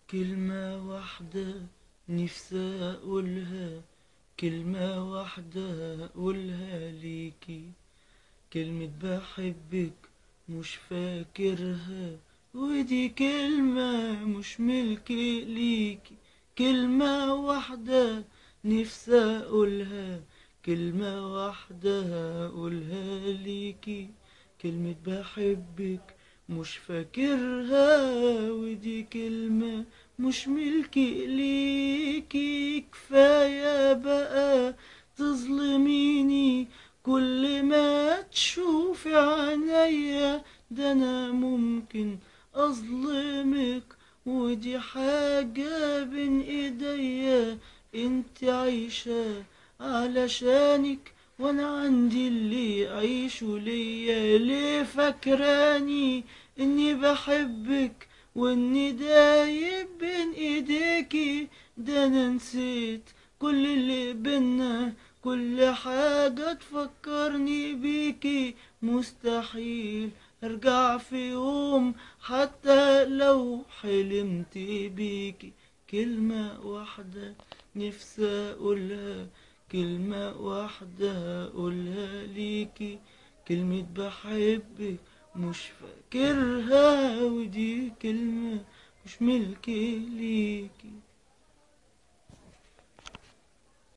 كلمة واحدة نفسي أقولها كلمة واحدة أقولها ليكي كلمة بحبك مش فاكرها ودي كلمة مش ملكي ليكي كلمة واحدة نفسي أقولها كلمة واحدة أقولها ليكي كلمة بحبك مش فاكرها ودي كلمة مش ملكي ليكي كفاية بقى تظلميني كل ما تشوفي عينيا ده انا ممكن اظلمك ودي حاجة بين ايديا انت عايشة علشانك وانا عندي اللي عيشه ليا ليه فاكراني اني بحبك واني دايب بين ايديكي ده انا نسيت كل اللي بينا كل حاجة تفكرني بيكي مستحيل ارجع في يوم حتى لو حلمت بيكي كلمة واحدة نفسي اقولها كلمة واحدة اقولها ليكي كلمة بحبك مش فاكرها ودي كلمة مش ملكي ليكي